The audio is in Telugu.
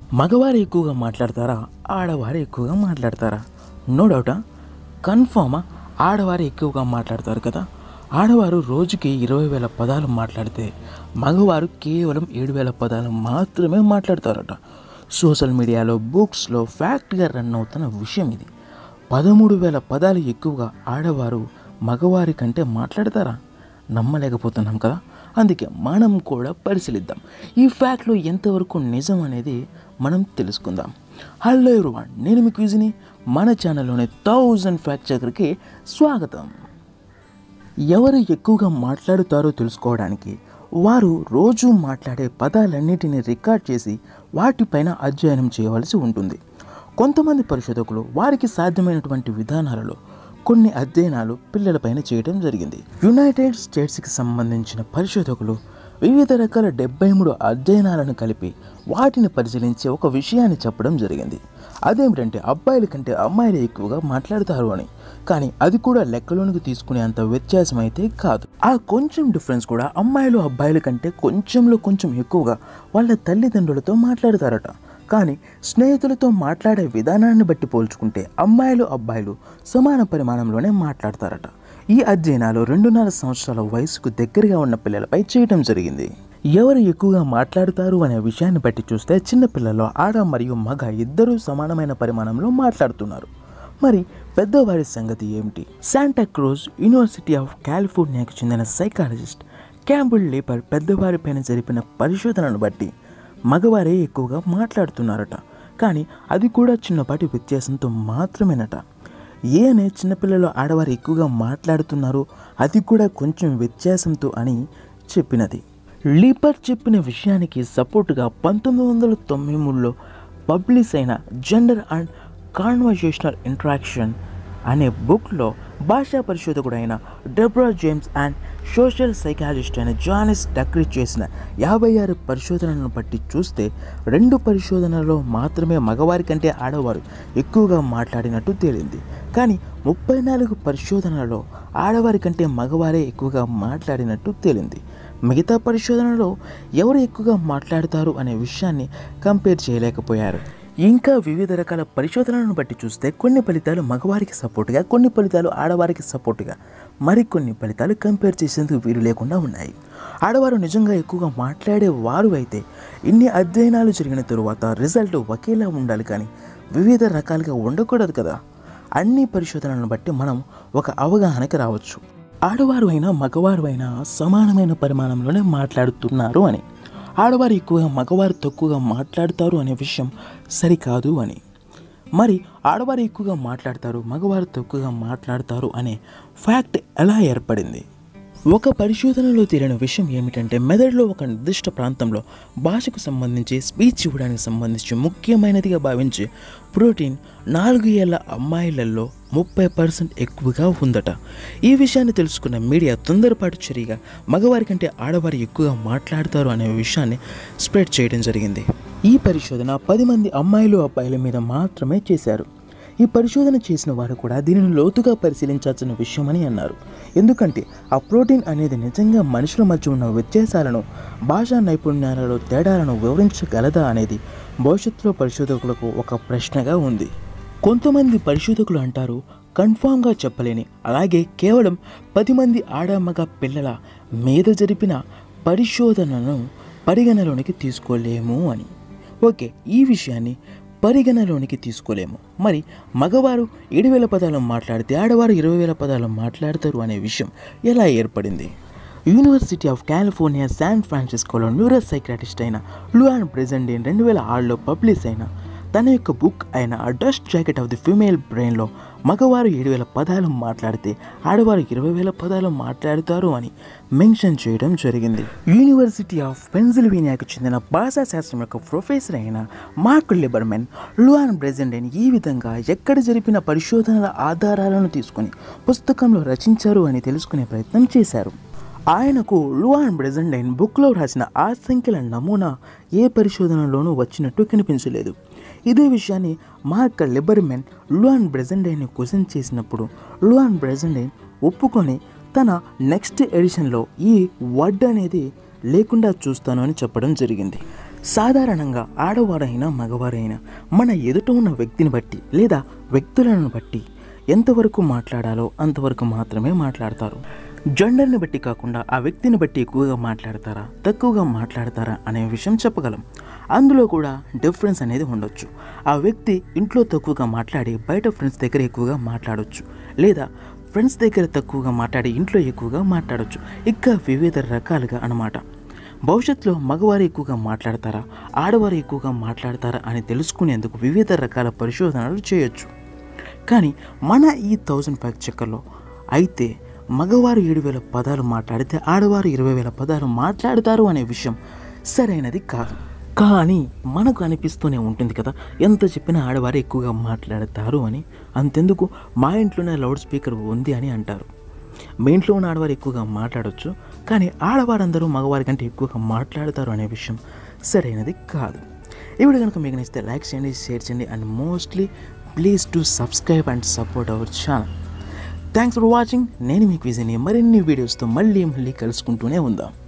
మగవారు ఎక్కువగా మాట్లాడతారా ఆడవారు ఎక్కువగా మాట్లాడతారా నో డౌటా కన్ఫామా ఆడవారు ఎక్కువగా మాట్లాడతారు కదా ఆడవారు రోజుకి ఇరవై వేల పదాలు మాట్లాడితే మగవారు కేవలం ఏడు వేల పదాలు మాత్రమే మాట్లాడతారట సోషల్ మీడియాలో బుక్స్లో ఫ్యాక్ట్గా రన్ అవుతున్న విషయం ఇది పదమూడు వేల పదాలు ఎక్కువగా ఆడవారు మగవారి కంటే మాట్లాడతారా నమ్మలేకపోతున్నాం కదా అందుకే మనం కూడా పరిశీలిద్దాం ఈ ఫ్యాక్ట్లో ఎంతవరకు నిజం అనేది మనం తెలుసుకుందాం హలో ఎవరివన్ నేను మీ క్విజ్ని మన ఛానల్లోని థౌజండ్ ఫ్యాక్ట్ చెకర్కి స్వాగతం ఎవరు ఎక్కువగా మాట్లాడుతారో తెలుసుకోవడానికి వారు రోజు మాట్లాడే పదాలన్నిటిని రికార్డ్ చేసి వాటిపైన అధ్యయనం చేయవలసి ఉంటుంది కొంతమంది పరిశోధకులు వారికి సాధ్యమైనటువంటి విధానాలలో కొన్ని అధ్యయనాలు పిల్లలపైన చేయడం జరిగింది యునైటెడ్ స్టేట్స్కి సంబంధించిన పరిశోధకులు వివిధ రకాల డెబ్బై మూడు అధ్యయనాలను కలిపి వాటిని పరిశీలించి ఒక విషయాన్ని చెప్పడం జరిగింది అదేమిటంటే అబ్బాయిల కంటే అమ్మాయిలు ఎక్కువగా మాట్లాడతారు అని కానీ అది కూడా లెక్కలోనికి తీసుకునే అంత వ్యత్యాసం అయితే కాదు ఆ కొంచెం డిఫరెన్స్ కూడా అమ్మాయిలు అబ్బాయిల కంటే కొంచెంలో కొంచెం ఎక్కువగా వాళ్ళ తల్లిదండ్రులతో మాట్లాడతారట కానీ స్నేహితులతో మాట్లాడే విధానాన్ని బట్టి పోల్చుకుంటే అమ్మాయిలు అబ్బాయిలు సమాన పరిమాణంలోనే మాట్లాడతారట ఈ అధ్యయనాలు రెండున్నర సంవత్సరాల వయసుకు దగ్గరగా ఉన్న పిల్లలపై చేయడం జరిగింది ఎవరు ఎక్కువగా మాట్లాడుతారు అనే విషయాన్ని బట్టి చూస్తే చిన్నపిల్లల్లో ఆడ మరియు మగ ఇద్దరూ సమానమైన పరిమాణంలో మాట్లాడుతున్నారు మరి పెద్దవారి సంగతి ఏమిటి శాంటా క్రూజ్ యూనివర్సిటీ ఆఫ్ కాలిఫోర్నియాకు చెందిన సైకాలజిస్ట్ క్యాంబుల్ లేపర్ పెద్దవారిపైన జరిపిన పరిశోధనను బట్టి మగవారే ఎక్కువగా మాట్లాడుతున్నారట కానీ అది కూడా చిన్నపాటి వ్యత్యాసంతో మాత్రమేనట ఏ అనే చిన్నపిల్లలు ఆడవారు ఎక్కువగా మాట్లాడుతున్నారు అది కూడా కొంచెం వ్యత్యాసంతో అని చెప్పినది లీపర్ చెప్పిన విషయానికి సపోర్టుగా పంతొమ్మిది వందల తొంభై మూడులో పబ్లిష్ అయిన జెండర్ అండ్ కాన్వర్జేషనల్ ఇంట్రాక్షన్ అనే బుక్లో భాషా పరిశోధకుడైన Debra James and social psychologist అయిన జానిస్ డక్రీ చేసిన యాభై ఆరు పరిశోధనలను బట్టి చూస్తే రెండు పరిశోధనలలో మాత్రమే మగవారి కంటే ఆడవారు ఎక్కువగా మాట్లాడినట్టు తేలింది కానీ ముప్పై నాలుగు పరిశోధనలలో ఆడవారి కంటే మగవారే ఎక్కువగా మాట్లాడినట్టు తేలింది మిగతా పరిశోధనలో ఎవరు ఎక్కువగా మాట్లాడతారు అనే విషయాన్ని కంపేర్ చేయలేకపోయారు ఇంకా వివిధ రకాల పరిశోధనలను బట్టి చూస్తే కొన్ని ఫలితాలు మగవారికి సపోర్టుగా కొన్ని ఫలితాలు ఆడవారికి సపోర్టుగా మరికొన్ని ఫలితాలు కంపేర్ చేసేందుకు వీలు లేకుండా ఉన్నాయి ఆడవారు నిజంగా ఎక్కువగా మాట్లాడే వారు అయితే ఇన్ని అధ్యయనాలు జరిగిన తరువాత రిజల్ట్ ఒకేలా ఉండాలి కానీ వివిధ రకాలుగా ఉండకూడదు కదా అన్ని పరిశోధనలను బట్టి మనం ఒక అవగాహనకి రావచ్చు ఆడవారు అయినా మగవారు అయినా సమానమైన పరిమాణంలోనే మాట్లాడుతున్నారు అని ఆడవారు ఎక్కువగా మగవారు తక్కువగా మాట్లాడుతారు అనే విషయం సరికాదు అని మరి ఆడవారు ఎక్కువగా మాట్లాడతారు మగవారు తక్కువగా మాట్లాడతారు అనే ఫ్యాక్ట్ ఎలా ఏర్పడింది ఒక పరిశోధనలో తేలిన విషయం ఏమిటంటే మెదడులో ఒక నిర్దిష్ట ప్రాంతంలో భాషకు సంబంధించి స్పీచ్ ఇవ్వడానికి సంబంధించి ముఖ్యమైనదిగా భావించే ప్రోటీన్ నాలుగు ఏళ్ల అమ్మాయిలలో ముప్పై పర్సెంట్ ఎక్కువగా ఉందట ఈ విషయాన్ని తెలుసుకున్న మీడియా తొందరపాటు చర్యగా మగవారి కంటే ఆడవారు ఎక్కువగా మాట్లాడతారు అనే విషయాన్ని స్ప్రెడ్ చేయడం జరిగింది ఈ పరిశోధన పది మంది అమ్మాయిలు అబ్బాయిల మీద మాత్రమే చేశారు ఈ పరిశోధన చేసిన వారు కూడా దీనిని లోతుగా పరిశీలించాల్సిన విషయమని అన్నారు ఎందుకంటే ఆ ప్రోటీన్ అనేది నిజంగా మనుషుల మధ్య ఉన్న వ్యత్యాసాలను భాషా నైపుణ్యాలలో తేడాలను వివరించగలదా అనేది భవిష్యత్తులో పరిశోధకులకు ఒక ప్రశ్నగా ఉంది కొంతమంది పరిశోధకులు అంటారు కన్ఫామ్గా చెప్పలేని అలాగే కేవలం పది మంది ఆడ మగ పిల్లల మీద జరిపిన పరిశోధనను పరిగణలోనికి తీసుకోలేము అని ఓకే ఈ విషయాన్ని పరిగణలోనికి తీసుకోలేము మరి మగవారు ఏడు వేల పదాలు మాట్లాడితే ఆడవారు ఇరవై వేల పదాలు మాట్లాడతారు అనే విషయం ఎలా ఏర్పడింది యూనివర్సిటీ ఆఫ్ కాలిఫోర్నియా శాన్ ఫ్రాన్సిస్కోలో న్యూరో సైక్రాటిస్ట్ అయిన లూయాన్ బ్రెజెండిన్ రెండు వేల ఆరులో పబ్లిష్ అయిన తన యొక్క బుక్ అయిన a dust jacket of the female బ్రెయిన్లో మగవారు ఏడు వేల పదాలు మాట్లాడితే ఆడవారు ఇరవై వేల పదాలు మాట్లాడుతారు అని మెన్షన్ చేయడం జరిగింది యూనివర్సిటీ ఆఫ్ పెన్సిల్వేనియాకు చెందిన భాషా శాస్త్రం యొక్క ప్రొఫెసర్ అయిన మార్క్ లిబర్మెన్ లూయాన్ బ్రెజెండెన్ ఈ విధంగా ఎక్కడ జరిపిన పరిశోధనల ఆధారాలను తీసుకుని పుస్తకంలో రచించారు అని తెలుసుకునే ప్రయత్నం చేశారు ఆయనకు లూఆన్ బ్రెజెండైన్ బుక్లో రాసిన ఆ సంఖ్యల నమూనా ఏ పరిశోధనలోనూ వచ్చినట్టు కనిపించలేదు ఇదే విషయాన్ని మార్క్ లిబర్మెన్ లూఆన్ బ్రెజెండైన్ని క్వశ్చన్ చేసినప్పుడు లూఆన్ బ్రెజెండైన్ ఒప్పుకొని తన నెక్స్ట్ ఎడిషన్లో ఈ వర్డ్ అనేది లేకుండా చూస్తాను అని చెప్పడం జరిగింది సాధారణంగా ఆడవారైనా మగవారైనా మన ఎదుట ఉన్న వ్యక్తిని బట్టి లేదా వ్యక్తులను బట్టి ఎంతవరకు మాట్లాడాలో అంతవరకు మాత్రమే మాట్లాడతారు జెండర్ని బట్టి కాకుండా ఆ వ్యక్తిని బట్టి ఎక్కువగా మాట్లాడతారా తక్కువగా మాట్లాడతారా అనే విషయం చెప్పగలం అందులో కూడా డిఫరెన్స్ అనేది ఉండొచ్చు ఆ వ్యక్తి ఇంట్లో తక్కువగా మాట్లాడి బయట ఫ్రెండ్స్ దగ్గర ఎక్కువగా మాట్లాడొచ్చు లేదా ఫ్రెండ్స్ దగ్గర తక్కువగా మాట్లాడి ఇంట్లో ఎక్కువగా మాట్లాడొచ్చు ఇంకా వివిధ రకాలుగా అన్నమాట భవిష్యత్తులో మగవారు ఎక్కువగా మాట్లాడతారా ఆడవారు ఎక్కువగా మాట్లాడతారా అని తెలుసుకునేందుకు వివిధ రకాల పరిశోధనలు చేయొచ్చు కానీ మన ఈ థౌజండ్ ఫ్యాక్ట్ చెక్కర్లో అయితే మగవారు ఏడు వేల పదాలు మాట్లాడితే ఆడవారు ఇరవై వేల పదాలు మాట్లాడతారు అనే విషయం సరైనది కాదు కానీ మనకు అనిపిస్తూనే ఉంటుంది కదా ఎంత చెప్పినా ఆడవారు ఎక్కువగా మాట్లాడతారు అని అంతెందుకు మా ఇంట్లోనే లౌడ్ స్పీకర్ ఉంది అని అంటారు మీ ఇంట్లో ఉన్న ఆడవారు ఎక్కువగా మాట్లాడొచ్చు కానీ ఆడవారందరూ మగవారి కంటే ఎక్కువగా మాట్లాడతారు అనే విషయం సరైనది కాదు ఇప్పుడు కనుక మీకు నచ్చితే లైక్ చేయండి షేర్ చేయండి and mostly please to subscribe and support our channel thanks for watching నేను మీకు విజయని మరిన్ని వీడియోస్తో మళ్ళీ మళ్ళీ కలుసుకుంటూనే ఉందాం